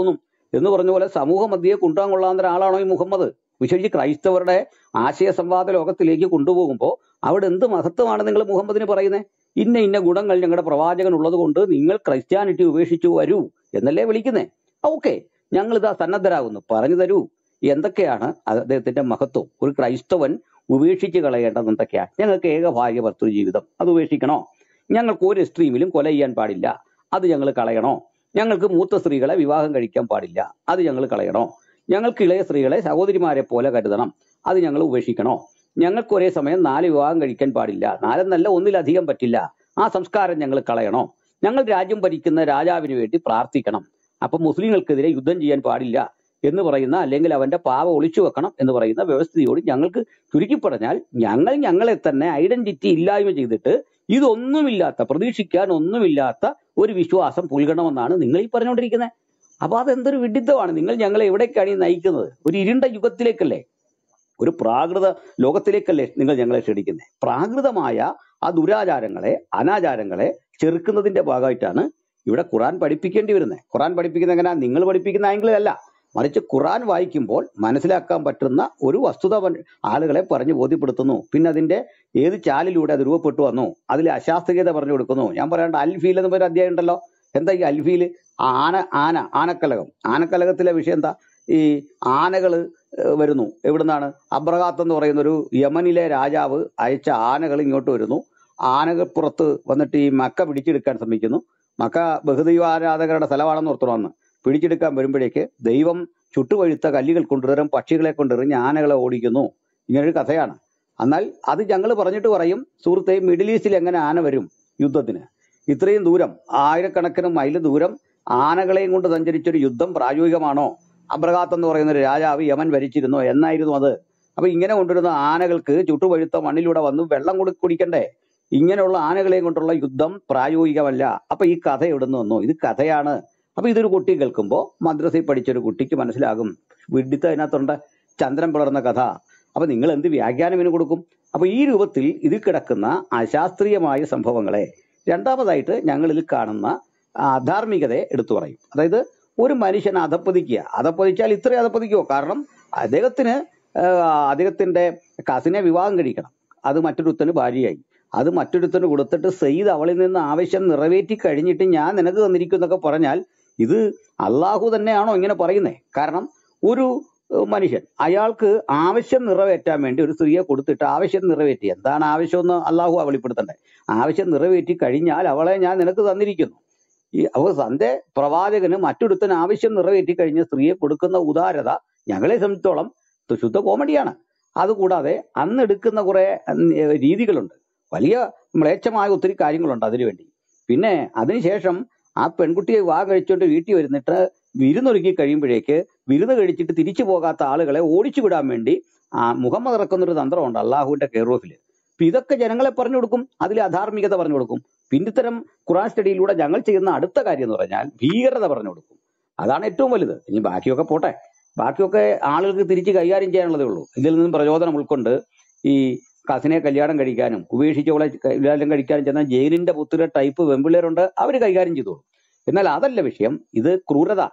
എന്ന് പറഞ്ഞ പോലെ സമൂഹ മധ്യയെ കൊണ്ടുപോകാൻ കൊള്ളാവുന്ന ഒരാളാണോ ഈ മുഹമ്മദ് വിശേഷിച്ച് ക്രൈസ്തവരുടെ ആശയ സംവാദ ലോകത്തിലേക്ക് കൊണ്ടുപോകുമ്പോൾ അവിടെ എന്ത് മഹത്വമാണ് നിങ്ങൾ മുഹമ്മദിന് പറയുന്നത് ഇന്ന ഇന്ന ഗുണങ്ങൾ ഞങ്ങളുടെ പ്രവാചകൻ ഉള്ളത് കൊണ്ട് നിങ്ങൾ ക്രിസ്ത്യാനിറ്റി ഉപേക്ഷിച്ചു വരൂ എന്നല്ലേ വിളിക്കുന്നേ ഓക്കെ ഞങ്ങൾ ഇതാ സന്നദ്ധരാകുന്നു പറഞ്ഞു തരൂ എന്തൊക്കെയാണ് അദ്ദേഹത്തിന്റെ മഹത്വം ഒരു ക്രൈസ്തവൻ ഉപേക്ഷിച്ച് കളയേണ്ടത് എന്തൊക്കെയാ ഞങ്ങൾക്ക് ഏക ഭാര്യ ഭർത്തൃ ജീവിതം അത് ഉപേക്ഷിക്കണോ ഞങ്ങൾക്ക് ഒരു സ്ട്രീമിലും കൊല ചെയ്യാൻ പാടില്ല അത് ഞങ്ങൾ കളയണോ ഞങ്ങൾക്ക് മൂത്ത സ്ത്രീകളെ വിവാഹം കഴിക്കാൻ പാടില്ല അത് ഞങ്ങൾ കളയണോ ഞങ്ങൾക്ക് ഇളയ സ്ത്രീകളെ സഹോദരിമാരെ പോലെ കരുതണം അത് ഞങ്ങൾ ഉപേക്ഷിക്കണോ ഞങ്ങൾക്ക് ഒരേ സമയം നാല് വിവാഹം കഴിക്കാൻ പാടില്ല നാലെന്നല്ല ഒന്നിലധികം പറ്റില്ല ആ സംസ്കാരം ഞങ്ങൾ കളയണോ ഞങ്ങൾ രാജ്യം ഭരിക്കുന്ന രാജാവിന് വേണ്ടി പ്രാർത്ഥിക്കണം അപ്പൊ മുസ്ലിങ്ങൾക്കെതിരെ യുദ്ധം ചെയ്യാൻ പാടില്ല എന്ന് പറയുന്ന അല്ലെങ്കിൽ അവന്റെ പാവ ഒളിച്ചു വെക്കണം എന്ന് പറയുന്ന വ്യവസ്ഥയോട് ഞങ്ങൾക്ക് ചുരുക്കി പറഞ്ഞാൽ ഞങ്ങൾ ഞങ്ങളെ തന്നെ ഐഡന്റിറ്റി ഇല്ലായ്മ ചെയ്തിട്ട് ഇതൊന്നുമില്ലാത്ത പ്രതീക്ഷിക്കാൻ ഒന്നുമില്ലാത്ത ഒരു വിശ്വാസം പുൽകണമെന്നാണ് നിങ്ങൾ ഈ പറഞ്ഞുകൊണ്ടിരിക്കുന്നത് അപ്പൊ അതെന്തൊരു വിഡിത്തമാണ് നിങ്ങൾ ഞങ്ങളെ എവിടേക്കാണ് ഈ നയിക്കുന്നത് ഒരു ഇരുണ്ട യുഗത്തിലേക്കല്ലേ ഒരു പ്രാകൃത ലോകത്തിലേക്കല്ലേ നിങ്ങൾ ഞങ്ങളെ ക്ഷണിക്കുന്നത് പ്രാകൃതമായ ആ ദുരാചാരങ്ങളെ അനാചാരങ്ങളെ ചെറുക്കുന്നതിന്റെ ഭാഗമായിട്ടാണ് ഇവിടെ ഖുറാൻ പഠിപ്പിക്കേണ്ടി വരുന്നത് ഖുറാൻ പഠിപ്പിക്കുന്ന എങ്ങനെ നിങ്ങൾ പഠിപ്പിക്കുന്ന ആംഗിളല്ല മറിച്ച് ഖുറാൻ വായിക്കുമ്പോൾ മനസ്സിലാക്കാൻ പറ്റുന്ന ഒരു വസ്തുത പ- ആളുകളെ പറഞ്ഞു ബോധ്യപ്പെടുത്തുന്നു പിന്നെ അതിന്റെ ഏത് ചാലിലൂടെ അത് രൂപപ്പെട്ടു വന്നു അതിൽ അശാസ്ത്രീയത പറഞ്ഞു കൊടുക്കുന്നു ഞാൻ പറയേണ്ട അൽഫീൽ എന്ന് പറയുന്ന അധ്യായം ഉണ്ടല്ലോ എന്താ ഈ അൽഫീൽ ആന ആന ആനക്കലകം ആനക്കലകത്തിലെ വിഷയം എന്താ ഈ ആനകള് ഏഹ് വരുന്നു എവിടുന്നാണ് അബ്രഹാത്ത് എന്ന് പറയുന്ന ഒരു യമനിലെ രാജാവ് അയച്ച ആനകൾ ഇങ്ങോട്ട് വരുന്നു ആനകൾ പുറത്ത് വന്നിട്ട് ഈ മക്ക പിടിച്ചെടുക്കാൻ ശ്രമിക്കുന്നു മക്ക ബഹുദൈവ ആരാധകരുടെ സ്ഥലമാണെന്ന് ഓർത്തു വന്ന് പിടിച്ചെടുക്കാൻ വരുമ്പോഴേക്ക് ദൈവം ചുട്ടുപഴുത്ത കല്ലുകൾ കൊണ്ടുവരും പക്ഷികളെ കൊണ്ടെറിഞ്ഞ് ആനകളെ ഓടിക്കുന്നു ഇങ്ങനൊരു കഥയാണ് എന്നാൽ അത് ഞങ്ങൾ പറഞ്ഞിട്ട് പറയും സുഹൃത്തെ മിഡിൽ ഈസ്റ്റിൽ എങ്ങനെ ആന വരും യുദ്ധത്തിന് ഇത്രയും ദൂരം ആയിരക്കണക്കിന് മൈൽ ദൂരം ആനകളെയും കൊണ്ട് സഞ്ചരിച്ചൊരു യുദ്ധം പ്രായോഗികമാണോ അബ്രഹാത്ത് എന്ന് പറയുന്ന ഒരു രാജാവ് യമൻ ഭരിച്ചിരുന്നു എന്നായിരുന്നു അത് അപ്പൊ ഇങ്ങനെ കൊണ്ടുവരുന്ന ആനകൾക്ക് ചുട്ടുപഴുത്ത മണ്ണിലൂടെ വന്നു വെള്ളം കൂടി കുടിക്കണ്ടേ ഇങ്ങനെയുള്ള ആനകളെയും കൊണ്ടുള്ള യുദ്ധം പ്രായോഗികമല്ല അപ്പൊ ഈ കഥ എവിടുന്ന് വന്നു ഇത് കഥയാണ് അപ്പൊ ഇതൊരു കുട്ടി കേൾക്കുമ്പോൾ മദ്രസയിൽ പഠിച്ചൊരു കുട്ടിക്ക് മനസ്സിലാകും വിഡിത്ത അതിനകത്തുണ്ട് ചന്ദ്രൻ പിളർന്ന കഥ അപ്പൊ നിങ്ങൾ എന്ത് വ്യാഖ്യാനം ഇതിന് കൊടുക്കും അപ്പൊ ഈ രൂപത്തിൽ ഇതിൽ കിടക്കുന്ന അശാസ്ത്രീയമായ സംഭവങ്ങളെ രണ്ടാമതായിട്ട് ഞങ്ങൾ ഇതിൽ കാണുന്ന അധാർമികതയെ എടുത്തു പറയും അതായത് ഒരു മനുഷ്യൻ അധപ്പതിക്കുക അധപ്പതിച്ചാൽ ഇത്രയും അധപ്പതിക്കുമോ കാരണം അദ്ദേഹത്തിന് ആ, അദ്ദേഹത്തിന്റെ കസിനെ വിവാഹം കഴിക്കണം അത് മറ്റൊരുത്തന് ഭാര്യയായി അത് മറ്റൊരുത്തന് കൊടുത്തിട്ട് സെയ്ത് അവളിൽ നിന്ന് ആവശ്യം നിറവേറ്റി കഴിഞ്ഞിട്ട് ഞാൻ നിനക്ക് തന്നിരിക്കും എന്നൊക്കെ പറഞ്ഞാൽ ഇത് അള്ളാഹു തന്നെയാണോ ഇങ്ങനെ പറയുന്നേ കാരണം ഒരു ഏഹ്, മനുഷ്യൻ അയാൾക്ക് ആവശ്യം നിറവേറ്റാൻ വേണ്ടി ഒരു സ്ത്രീയെ കൊടുത്തിട്ട് ആവശ്യം നിറവേറ്റി എന്താണ് ആവശ്യമെന്ന് അള്ളാഹു വെളിപ്പെടുത്തണ്ടേ ആവശ്യം നിറവേറ്റി കഴിഞ്ഞാൽ അവളെ ഞാൻ നിനക്ക് തന്നിരിക്കുന്നു ഈ അവ തന്റെ പ്രവാചകന് മറ്റൊരുത്തന് ആവശ്യം നിറവേറ്റി കഴിഞ്ഞ സ്ത്രീയെ കൊടുക്കുന്ന ഉദാരത ഞങ്ങളെ സംബന്ധിച്ചോളം ഇത് ശുദ്ധ കോമഡിയാണ് അതുകൂടാതെ അന്ന് എടുക്കുന്ന കുറെ ഉം, ഏഹ്, രീതികളുണ്ട് വലിയ മ്ലേച്ഛമായ ഒത്തിരി കാര്യങ്ങളുണ്ട് അതിനുവേണ്ടി പിന്നെ അതിനുശേഷം ആ പെൺകുട്ടിയെ വിവാഹം കഴിച്ചുകൊണ്ട് വീട്ടിൽ വരുന്നിട്ട് വിരുന്നൊരുക്കി കഴിയുമ്പോഴേക്ക് വിരുന്ന് കഴിച്ചിട്ട് തിരിച്ചു പോകാത്ത ആളുകളെ ഓടിച്ചു വിടാൻ വേണ്ടി ആ മുഹമ്മദ് ഇറക്കുന്ന ഒരു തന്ത്രമുണ്ട് അള്ളാഹുവിന്റെ കെയർ ഓഫിൽ അപ്പൊ ഇതൊക്കെ ജനങ്ങളെ പറഞ്ഞു കൊടുക്കും അതിൽ അധാർമികത പറഞ്ഞു കൊടുക്കും പിന്നെ ഇത്തരം ഖുറാൻ സ്റ്റഡിയിലൂടെ ഞങ്ങൾ ചെയ്യുന്ന അടുത്ത കാര്യം എന്ന് പറഞ്ഞാൽ ഭീകരത പറഞ്ഞു കൊടുക്കും അതാണ് ഏറ്റവും വലുത് ഇനി ബാക്കിയൊക്കെ പോട്ടെ ബാക്കിയൊക്കെ ആളുകൾക്ക് തിരിച്ച് കൈകാര്യം ചെയ്യാനുള്ളതേ ഉള്ളൂ ഇതിൽ നിന്നും പ്രചോദനം ഉൾക്കൊണ്ട് ഈ കസിനെ കല്യാണം കഴിക്കാനും ഉപേക്ഷിച്ചവളെ കല്യാണം കഴിക്കാനും ചെന്ന ജയിലിന്റെ പുത്തിലെ ടൈപ്പ് വെമ്പിള്ളേരുണ്ട് അവർ കൈകാര്യം ചെയ്തോളും എന്നാൽ അതല്ല വിഷയം ഇത് ക്രൂരത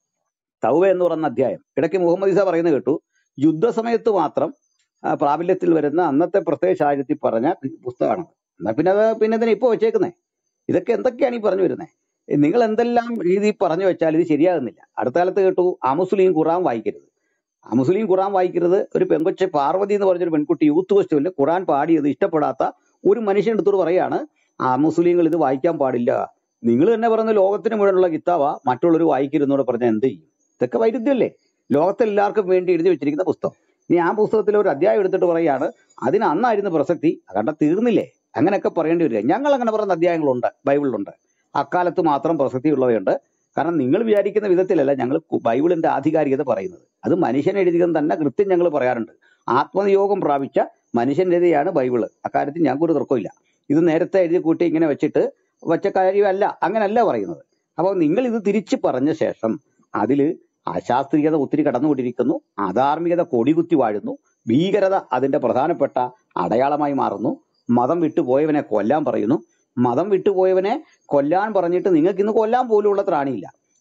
തൗവ എന്ന് പറയുന്ന അധ്യായം ഇടയ്ക്ക് മുഹമ്മദ് ഈസ പറയുന്നത് കേട്ടു യുദ്ധസമയത്ത് മാത്രം ആ, പ്രാബല്യത്തിൽ വരുന്ന അന്നത്തെ പ്രത്യേക സാഹചര്യത്തിൽ പറഞ്ഞ പുസ്തകമാണ് എന്നാ പിന്നെ അത് പിന്നെ ഇതിനെ ഇപ്പൊ വെച്ചേക്കുന്നേ ഇതൊക്കെ എന്തൊക്കെയാണ് ഈ പറഞ്ഞു വരുന്നത് നിങ്ങൾ എന്തെല്ലാം രീതി പറഞ്ഞു വെച്ചാൽ ഇത് ശരിയാകുന്നില്ല അടുത്ത കാലത്ത് കേട്ടു അമുസ്ലിം ഖുറാൻ വായിക്കരുത് അമുസ്ലിം ഖുറാൻ വായിക്കരുത് ഒരു പെങ്കൊച്ച് പാർവതി എന്ന് പറഞ്ഞൊരു പെൺകുട്ടി യൂത്ത് ഫെസ്റ്റിവലിൽ ഖുറാൻ പാടിയത് ഇഷ്ടപ്പെടാത്ത ഒരു മനുഷ്യൻ എടുത്തോട് പറയാണ് ആ മുസ്ലിങ്ങൾ ഇത് വായിക്കാൻ പാടില്ല നിങ്ങൾ തന്നെ പറയുന്ന ലോകത്തിന് മുഴുവനുള്ള കിതാബ മറ്റുള്ളവർ വായിക്കരുതെന്നോട് പറഞ്ഞാൽ എന്ത് ചെയ്യും ഇതൊക്കെ വൈരുദ്ധ്യമല്ലേ ലോകത്തെല്ലാവർക്കും വേണ്ടി എഴുതി വെച്ചിരിക്കുന്ന പുസ്തകം ഇനി ആ പുസ്തകത്തിൽ ഒരു അധ്യായം എടുത്തിട്ട് പറയാണ് അതിന് അന്നായിരുന്നു പ്രസക്തി കാരണം തീർന്നില്ലേ അങ്ങനെയൊക്കെ പറയേണ്ടി വരിക ഞങ്ങൾ അങ്ങനെ പറയുന്ന അധ്യായങ്ങളുണ്ട് ബൈബിളിലുണ്ട് അക്കാലത്ത് മാത്രം പ്രസക്തിയുള്ളവയുണ്ട് കാരണം നിങ്ങൾ വിചാരിക്കുന്ന വിധത്തിലല്ല ഞങ്ങൾ കു- ബൈബിളിന്റെ ആധികാരികത പറയുന്നത് അത് മനുഷ്യൻ എഴുതിയത് തന്നെ കൃത്യം ഞങ്ങൾ പറയാറുണ്ട് ആത്മനിയോഗം പ്രാപിച്ച മനുഷ്യൻ്റെതാണ് ബൈബിള് അക്കാര്യത്തിൽ ഞങ്ങൾക്ക് ഒരു തർക്കമില്ല ഇത് നേരത്തെ എഴുതി കൂട്ടി ഇങ്ങനെ വെച്ചിട്ട് വെച്ച കാര്യമല്ല അങ്ങനല്ല പറയുന്നത് അപ്പോൾ നിങ്ങൾ ഇത് തിരിച്ച് പറഞ്ഞ ശേഷം അതില് അശാസ്ത്രീയത ഒത്തിരി കടന്നുകൊണ്ടിരിക്കുന്നു അധാർമികത കൊടികുത്തി വാഴുന്നു ഭീകരത അതിന്റെ പ്രധാനപ്പെട്ട അടയാളമായി മാറുന്നു മതം വിട്ടുപോയവനെ കൊല്ലാൻ പറയുന്നു മതം വിട്ടുപോയവനെ കൊല്ലാൻ പറഞ്ഞിട്ട് നിങ്ങൾക്ക് ഇന്ന് കൊല്ലാൻ പോലും ഉള്ള ത്രാണിയില്ല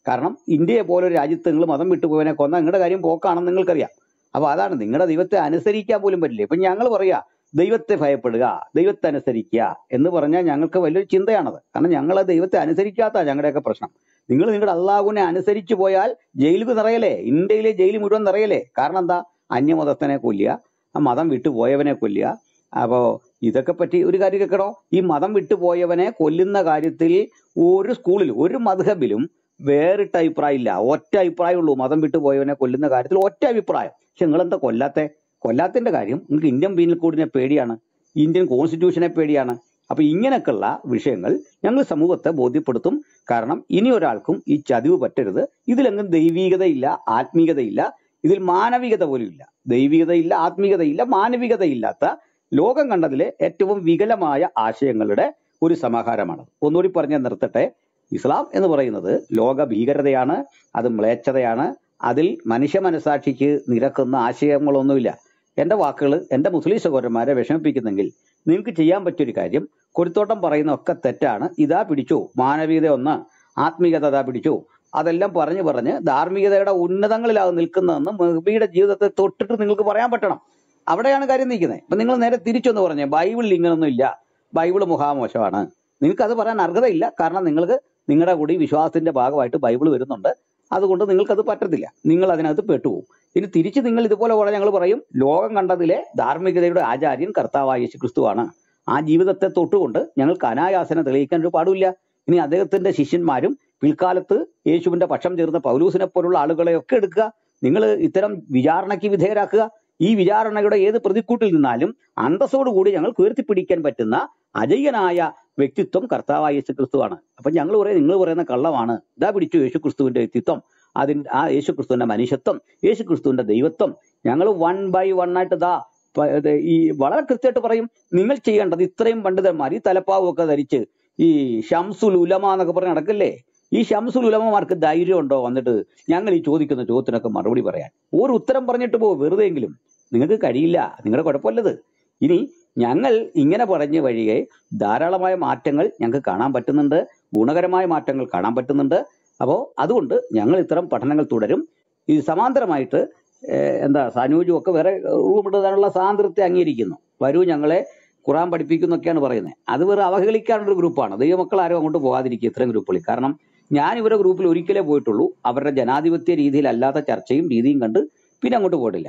കാരണം ഇന്ത്യയെ പോലെ ഒരു രാജ്യത്ത് നിങ്ങൾ മതം വിട്ടുപോയവനെ കൊന്ന നിങ്ങളുടെ കാര്യം പോക്കാണെന്ന് നിങ്ങൾക്കറിയാം അപ്പൊ അതാണ് നിങ്ങളുടെ ദൈവത്തെ അനുസരിക്കാൻ പോലും പറ്റില്ല ഇപ്പൊ ഞങ്ങൾ പറയാ ദൈവത്തെ ഭയപ്പെടുക ദൈവത്തെ അനുസരിക്കുക എന്ന് പറഞ്ഞാൽ ഞങ്ങൾക്ക് വലിയൊരു ചിന്തയാണത് കാരണം ഞങ്ങൾ ദൈവത്തെ അനുസരിക്കാത്ത ഞങ്ങളുടെയൊക്കെ പ്രശ്നം നിങ്ങൾ നിങ്ങളുടെ അള്ളാഹുവിനെ അനുസരിച്ചു പോയാൽ ജയിലിൽ നിറയലേ ഇന്ത്യയിലെ ജയിൽ മുഴുവൻ നിറയലേ കാരണം എന്താ അന്യമതസ്ഥനെ കൊല്ലുക ആ മതം വിട്ടുപോയവനെ കൊല്ലുക അപ്പോ ഇതൊക്കെ പറ്റി ഒരു കാര്യം കേൾക്കണോ ഈ മതം വിട്ടുപോയവനെ കൊല്ലുന്ന കാര്യത്തിൽ ഒരു സ്കൂളിൽ ഒരു മധുഹബിലും വേറിട്ട അഭിപ്രായം ഇല്ല ഒറ്റ അഭിപ്രായമുള്ളൂ മതം വിട്ടുപോയവനെ കൊല്ലുന്ന കാര്യത്തിൽ ഒറ്റ അഭിപ്രായം പക്ഷെ നിങ്ങൾ എന്താ കൊല്ലാത്തെ കൊല്ലാത്തിന്റെ കാര്യം നിങ്ങൾക്ക് ഇന്ത്യൻ പീനൽ കോഡിനെ പേടിയാണ് ഇന്ത്യൻ കോൺസ്റ്റിറ്റ്യൂഷനെ പേടിയാണ് അപ്പൊ ഇങ്ങനെയൊക്കെയുള്ള വിഷയങ്ങൾ ഞങ്ങൾ സമൂഹത്തെ ബോധ്യപ്പെടുത്തും കാരണം ഇനി ഒരാൾക്കും ഈ ചതിവ് പറ്റരുത് ഇതിലെങ്ങും ദൈവീകതയില്ല ആത്മീയതയില്ല ഇതിൽ മാനവികത പോലും ഇല്ല ദൈവികതയില്ല ആത്മീയതയില്ല മാനവികതയില്ലാത്ത ലോകം കണ്ടതിലെ ഏറ്റവും വികലമായ ആശയങ്ങളുടെ ഒരു സമാഹാരമാണ് ഒന്നുകൂടി പറഞ്ഞ് നിർത്തട്ടെ ഇസ്ലാം എന്ന് പറയുന്നത് ലോക ഭീകരതയാണ് അത് മ്ലേച്ഛതയാണ് അതിൽ മനുഷ്യ മനസാക്ഷിക്ക് നിരക്കുന്ന ആശയങ്ങളൊന്നുമില്ല എന്റെ വാക്കുകൾ എന്റെ മുസ്ലിം സഹോദരന്മാരെ വിഷമിപ്പിക്കുന്നെങ്കിൽ നിങ്ങൾക്ക് ചെയ്യാൻ പറ്റിയൊരു കാര്യം കൊരുത്തോട്ടം പറയുന്ന ഒക്കെ തെറ്റാണ് ഇതാ പിടിച്ചു മാനവികത ഒന്ന് ആത്മീയത അതാ പിടിച്ചു അതെല്ലാം പറഞ്ഞു പറഞ്ഞ് ധാർമ്മികതയുടെ ഉന്നതങ്ങളിലാകും നിൽക്കുന്നതെന്ന് മെഹബിയുടെ ജീവിതത്തെ തൊട്ടിട്ട് നിങ്ങൾക്ക് പറയാൻ പറ്റണം അവിടെയാണ് കാര്യം നിൽക്കുന്നത് അപ്പൊ നിങ്ങൾ നേരെ തിരിച്ചൊന്ന് പറഞ്ഞേ ബൈബിളിൽ ഇങ്ങനൊന്നും ഇല്ല ബൈബിൾ മുഖാമോശമാണ് നിങ്ങൾക്ക് അത് പറയാൻ അർഹതയില്ല കാരണം നിങ്ങൾക്ക് നിങ്ങളുടെ കൂടി വിശ്വാസത്തിന്റെ ഭാഗമായിട്ട് ബൈബിൾ വരുന്നുണ്ട് അതുകൊണ്ട് നിങ്ങൾക്കത് പറ്റത്തില്ല നിങ്ങൾ അതിനകത്ത് പെട്ടുപോകും ഇനി തിരിച്ച് നിങ്ങൾ ഇതുപോലെ പറഞ്ഞാൽ ഞങ്ങൾ പറയും ലോകം കണ്ടതിലെ ധാർമ്മികതയുടെ ആചാര്യൻ കർത്താവായ യേശു ക്രിസ്തുവാണ് ആ ജീവിതത്തെ തൊട്ടുകൊണ്ട് ഞങ്ങൾക്ക് അനായാസന തെളിയിക്കാൻ ഒരു പാടില്ല ഇനി അദ്ദേഹത്തിന്റെ ശിഷ്യന്മാരും പിൽക്കാലത്ത് യേശുവിന്റെ പക്ഷം ചേർന്ന പൗലൂസിനെ പോലുള്ള ആളുകളെയൊക്കെ എടുക്കുക നിങ്ങൾ ഇത്തരം വിചാരണയ്ക്ക് വിധേയരാക്കുക ഈ വിചാരണയുടെ ഏത് പ്രതിക്കൂട്ടിൽ നിന്നാലും അന്തസ്സോടുകൂടി ഞങ്ങൾക്ക് ഉയർത്തിപ്പിടിക്കാൻ പറ്റുന്ന അജയ്യനായ വ്യക്തിത്വം കർത്താവായ യേശു ക്രിസ്തുവാണ് അപ്പൊ ഞങ്ങൾ പറയും നിങ്ങൾ പറയുന്ന കള്ളമാണ് ഇതാ പിടിച്ചു യേശു ക്രിസ്തുവിന്റെ വ്യക്തിത്വം അതിന്റെ ആ യേശു ക്രിസ്തുവിന്റെ മനുഷ്യത്വം യേശു ക്രിസ്തുവിന്റെ ദൈവത്വം ഞങ്ങൾ വൺ ബൈ വൺ ആയിട്ട് ദാ പ- ഇത് ഈ വളരെ കൃത്യമായിട്ട് പറയും നിങ്ങൾ ചെയ്യേണ്ടത് ഇത്രയും പണ്ഡിതന്മാർ ഈ തലപ്പാവും ഒക്കെ ധരിച്ച് ഈ ഷംസുൽ ഉലമ എന്നൊക്കെ പറഞ്ഞ് നടക്കില്ലേ ഈ ഷംസുൽ ഉലമമാർക്ക് ധൈര്യം ഉണ്ടോ വന്നിട്ട് ഞങ്ങൾ ഈ ചോദിക്കുന്ന ചോദ്യത്തിനൊക്കെ മറുപടി പറയാൻ ഒരു ഉത്തരം പറഞ്ഞിട്ട് പോ വെറുതെയെങ്കിലും നിങ്ങൾക്ക് കഴിയില്ല നിങ്ങളുടെ കുഴപ്പമല്ലത് ഇനി ഞങ്ങൾ ഇങ്ങനെ പറഞ്ഞ വഴിയെ ധാരാളമായ മാറ്റങ്ങൾ ഞങ്ങൾക്ക് കാണാൻ പറ്റുന്നുണ്ട് ഗുണകരമായ മാറ്റങ്ങൾ കാണാൻ പറ്റുന്നുണ്ട് അപ്പോൾ അതുകൊണ്ട് ഞങ്ങൾ ഇത്തരം പഠനങ്ങൾ തുടരും ഈ സമാന്തരമായിട്ട് ഏഹ്, എന്താ സനൂജും ഒക്കെ വേറെ റൂമിടാനുള്ള സ്വാതന്ത്ര്യത്തെ അംഗീകരിക്കുന്നു വരൂ ഞങ്ങളെ ഖുറാൻ പഠിപ്പിക്കുന്നൊക്കെയാണ് പറയുന്നത് അത് വേറെ അവഹേളിക്കാനുള്ള ഒരു ഗ്രൂപ്പാണ് ദൈവമക്കൾ ആരും അങ്ങോട്ട് പോകാതിരിക്കുക ഇത്തരം ഗ്രൂപ്പുകളിൽ കാരണം ഞാൻ ഇവരുടെ ഗ്രൂപ്പിൽ ഒരിക്കലേ പോയിട്ടുള്ളൂ അവരുടെ ജനാധിപത്യ രീതിയിലല്ലാത്ത ചർച്ചയും രീതിയും കണ്ട് പിന്നെ അങ്ങോട്ട് പോയിട്ടില്ല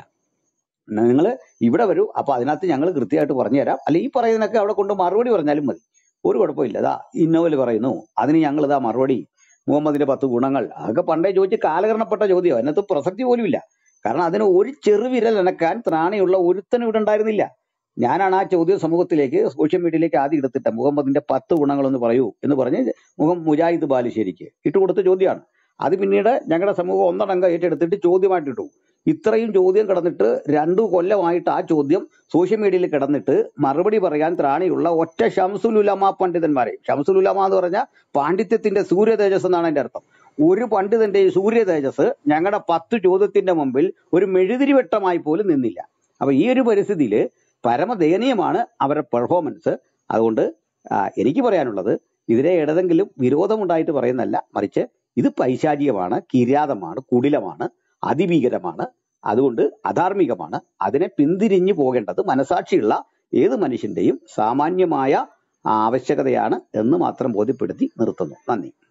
നിങ്ങൾ ഇവിടെ വരൂ അപ്പൊ അതിനകത്ത് ഞങ്ങൾ കൃത്യമായിട്ട് പറഞ്ഞു തരാം അല്ല ഈ പറയുന്നതൊക്കെ അവിടെ കൊണ്ട് മറുപടി പറഞ്ഞാലും മതി ഒരു കുഴപ്പമില്ല ഇതാ ഇന്നോവൽ പറയുന്നു അതിന് ഞങ്ങൾ ഇതാ മറുപടി മുഹമ്മദിന്റെ പത്ത് ഗുണങ്ങൾ അതൊക്കെ പണ്ടേ ചോദിച്ച് കാലകരണപ്പെട്ട ചോദ്യം അതിനകത്ത് പ്രസക്തി പോലും ഇല്ല കാരണം അതിന് ഒരു ചെറുവിരൽ അനക്കാൻ ത്രാണിയുള്ള ഒരുത്തനും ഇവിടെ ഉണ്ടായിരുന്നില്ല ഞാനാണ് ആ ചോദ്യം സമൂഹത്തിലേക്ക് സോഷ്യൽ മീഡിയയിലേക്ക് ആദ്യം എടുത്തിട്ട് മുഹമ്മദിന്റെ പത്ത് ഗുണങ്ങളൊന്ന് പറയൂ എന്ന് പറഞ്ഞ് മുഹം മുജാഹിദ് ബാലുശ്ശേരിക്ക് ഇട്ടുകൊടുത്ത ചോദ്യമാണ് അത് പിന്നീട് ഞങ്ങളുടെ സമൂഹം ഒന്നടങ്കം ഏറ്റെടുത്തിട്ട് ചോദ്യമായിട്ട് ഇട്ടു ഇത്രയും ചോദ്യം കിടന്നിട്ട് രണ്ടു കൊല്ലമായിട്ട് ആ ചോദ്യം സോഷ്യൽ മീഡിയയിൽ കിടന്നിട്ട് മറുപടി പറയാൻ ത്രാണിയുള്ള ഒറ്റ ഷംസുൽ ഉലമ പണ്ഡിതന്മാരെ ഷംസുൽ ഉലമ എന്ന് പറഞ്ഞാൽ പാണ്ഡിത്യത്തിന്റെ സൂര്യ തേജസ് എന്നാണ് അതിന്റെ അർത്ഥം ഒരു പണ്ഡിതന്റെ ഈ സൂര്യ തേജസ് ഞങ്ങളുടെ പത്ത് ചോദ്യത്തിന്റെ മുമ്പിൽ ഒരു മെഴുതിരിവട്ടമായി പോലും നിന്നില്ല അപ്പൊ ഈ ഒരു പരിസ്ഥിതിയിൽ പരമദയനീയമാണ് അവരുടെ പെർഫോമൻസ് അതുകൊണ്ട് ആ, എനിക്ക് പറയാനുള്ളത് ഇതിനെ ഏതെങ്കിലും വിരോധമുണ്ടായിട്ട് പറയുന്നല്ല മറിച്ച് ഇത് പൈശാചികമാണ് കിരാതമാണ് കുടിലമാണ് അതിഭീകരമാണ് അതുകൊണ്ട് അധാർമികമാണ് അതിനെ പിന്തിരിഞ്ഞു പോകേണ്ടത് മനസാക്ഷിയുള്ള ഏത് മനുഷ്യന്റെയും സാമാന്യമായ ആവശ്യകതയാണ് എന്ന് മാത്രം ബോധ്യപ്പെടുത്തി നിർത്തുന്നു നന്ദി